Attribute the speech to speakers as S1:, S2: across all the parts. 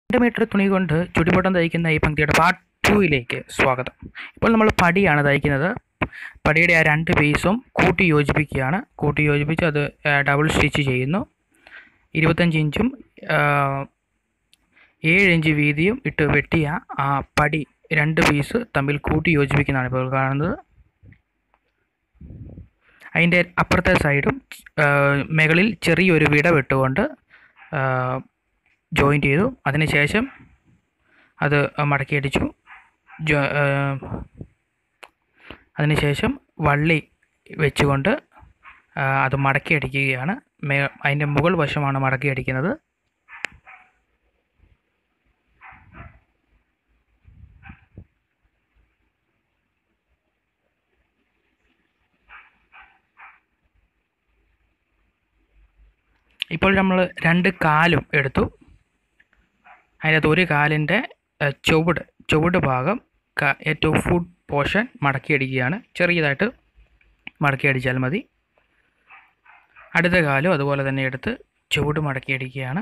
S1: രണ്ട് മീറ്റർ തുണി കൊണ്ട് ചുടിപൊട്ടം തയ്ക്കുന്ന ഈ പങ്ക്തിയുടെ പാർട്ട് ടൂയിലേക്ക് സ്വാഗതം ഇപ്പോൾ നമ്മൾ പടിയാണ് തയ്ക്കുന്നത് പടിയുടെ ആ രണ്ട് പീസും കൂട്ടി യോജിപ്പിക്കുകയാണ് കൂട്ടി യോജിപ്പിച്ച് അത് ഡബിൾ സ്റ്റിച്ച് ചെയ്യുന്നു ഇരുപത്തഞ്ച് ഇഞ്ചും ആ, ഏഴ് ഇഞ്ച് വീതിയും ഇട്ട് വെട്ടിയ ആ പടി രണ്ട് പീസ് തമ്മിൽ കൂട്ടി യോജിപ്പിക്കുന്നതാണ് ഇപ്പോൾ കാണുന്നത് അതിൻ്റെ അപ്പുറത്തെ സൈഡും ആ, മുകളിൽ ചെറിയൊരു വിട വിട്ടുകൊണ്ട് ജോയിൻറ്റ് ചെയ്തു അതിനുശേഷം അത് മടക്കിയടിച്ചു ജോ അതിനുശേഷം വള്ളി വെച്ചുകൊണ്ട് ആ, അത് മടക്കി അടിക്കുകയാണ് മേ അതിൻ്റെ മുകൾ വശമാണ് മടക്കി അടിക്കുന്നത് ഇപ്പോൾ നമ്മൾ രണ്ട് കാലും എടുത്തു അതിനകത്ത് ഒരു കാലിൻ്റെ ഏഹ്, ചുവട് ചുവട് ഭാഗം ക- ഏറ്റവും ഫുഡ് പോർഷൻ മടക്കി അടിക്കുകയാണ് ചെറിയതായിട്ട് മടക്കി അടിച്ചാൽ മതി അടുത്ത കാലും അതുപോലെ തന്നെ എടുത്ത് ചുവട് മടക്കി അടിക്കുകയാണ്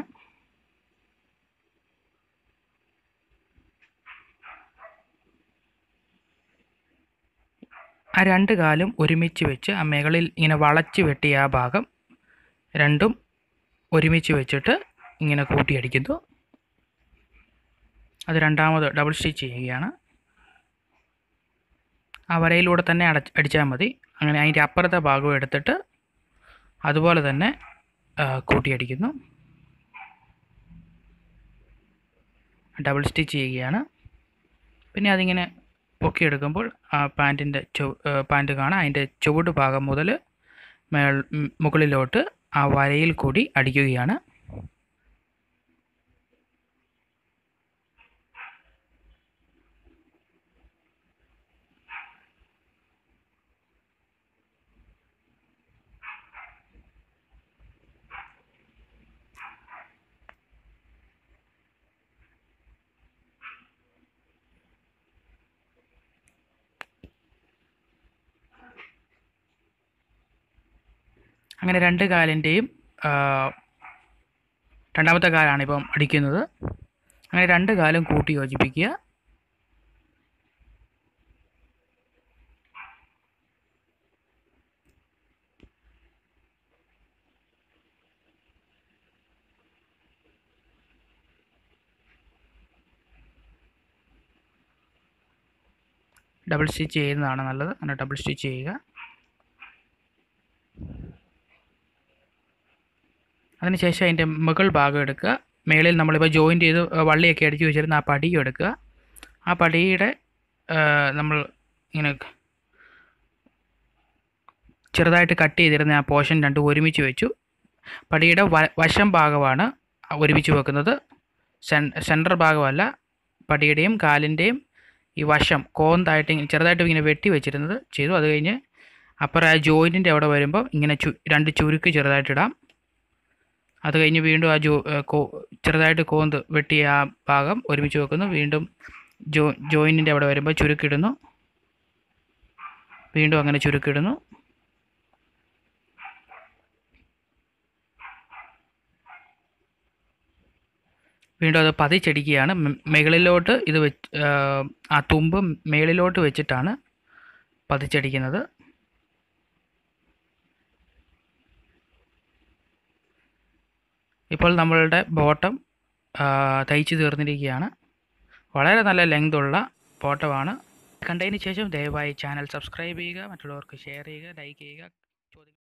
S1: ആ രണ്ട് കാലും ഒരുമിച്ച് വെച്ച് ആ മുകളിൽ ഇങ്ങനെ വളച്ച് വെട്ടിയ ആ ഭാഗം രണ്ടും ഒരുമിച്ച് വെച്ചിട്ട് ഇങ്ങനെ കൂട്ടിയടിക്കുന്നു അത് രണ്ടാമത് ഡബിൾ സ്റ്റിച്ച് ചെയ്യുകയാണ് ആ വരയിലൂടെ തന്നെ അട അടിച്ചാൽ മതി അങ്ങനെ അതിൻ്റെ അപ്പുറത്തെ ഭാഗം എടുത്തിട്ട് അതുപോലെ തന്നെ ആ, കൂട്ടിയടിക്കുന്നു ഡബിൾ സ്റ്റിച്ച് ചെയ്യുകയാണ് പിന്നെ അതിങ്ങനെ പൊക്കിയെടുക്കുമ്പോൾ ആ പാൻറ്റിൻ്റെ ചു പാൻറ്റ് കാണാം അതിൻ്റെ ചുവട് ഭാഗം മുതൽ മേൾ ഉം, മുകളിലോട്ട് ആ വരയിൽ കൂടി അടിക്കുകയാണ് അങ്ങനെ രണ്ട് കാലിൻ്റെയും രണ്ടാമത്തെ കാലാണ് ഇപ്പം അടിക്കുന്നത് അങ്ങനെ രണ്ട് കാലും കൂട്ടി യോജിപ്പിക്കുക ഡബിൾ സ്റ്റിച്ച് ചെയ്യുന്നതാണ് നല്ലത് അങ്ങനെ ഡബിൾ സ്റ്റിച്ച് ചെയ്യുക അതിനുശേഷം അതിൻ്റെ മുകൾ ഭാഗം എടുക്കുക മേളിൽ നമ്മളിപ്പോൾ ജോയിൻറ്റ് ചെയ്ത് വള്ളിയൊക്കെ അടിച്ച് വെച്ചിരുന്ന ആ പടിയും എടുക്കുക ആ പടിയുടെ ആ, നമ്മൾ ഇങ്ങനെ ചെറുതായിട്ട് കട്ട് ചെയ്തിരുന്ന ആ പോർഷൻ രണ്ടും ഒരുമിച്ച് വെച്ചു പടിയുടെ വ വശം ഭാഗമാണ് ഒരുമിച്ച് വെക്കുന്നത് സെൻ സെൻറ്റർ ഭാഗമല്ല പടിയുടെയും കാലിൻ്റെയും ഈ വശം കോന്തായിട്ട് ഇങ്ങനെ ചെറുതായിട്ട് ഇങ്ങനെ വെട്ടി വെച്ചിരുന്നത് ചെയ്തു അത് കഴിഞ്ഞ് അപ്പുറം ആ ജോയിൻറ്റിൻ്റെ അവിടെ വരുമ്പോൾ ഇങ്ങനെ ചു രണ്ട് ചുരുക്ക് ചെറുതായിട്ടിടാം അത് കഴിഞ്ഞ് വീണ്ടും ആ ജോ ഏ, കോ ചെറുതായിട്ട് കോന്ത് വെട്ടിയ ആ ഭാഗം ഒരുമിച്ച് വെക്കുന്നു വീണ്ടും ജോ ജോയിൻറ്റിൻ്റെ അവിടെ വരുമ്പോൾ ചുരുക്കിടുന്നു വീണ്ടും അങ്ങനെ ചുരുക്കിടുന്നു വീണ്ടും അത് പതിച്ചടിക്കുകയാണ് മെ- മുകളിലോട്ട് ഇത് വെച്ച് ആ, ആ തുമ്പ് മേളിലോട്ട് വെച്ചിട്ടാണ് പതിച്ചടിക്കുന്നത് ഇപ്പോൾ നമ്മളുടെ ബോട്ടം തയ്ച്ചു തീർന്നിരിക്കുകയാണ് വളരെ നല്ല ലെങ്ത് ഉള്ള ബോട്ടമാണ് കണ്ടതിന് ശേഷം ദയവായി ചാനൽ സബ്സ്ക്രൈബ് ചെയ്യുക മറ്റുള്ളവർക്ക് ഷെയർ ചെയ്യുക ലൈക്ക് ചെയ്യുക ചോദ്യം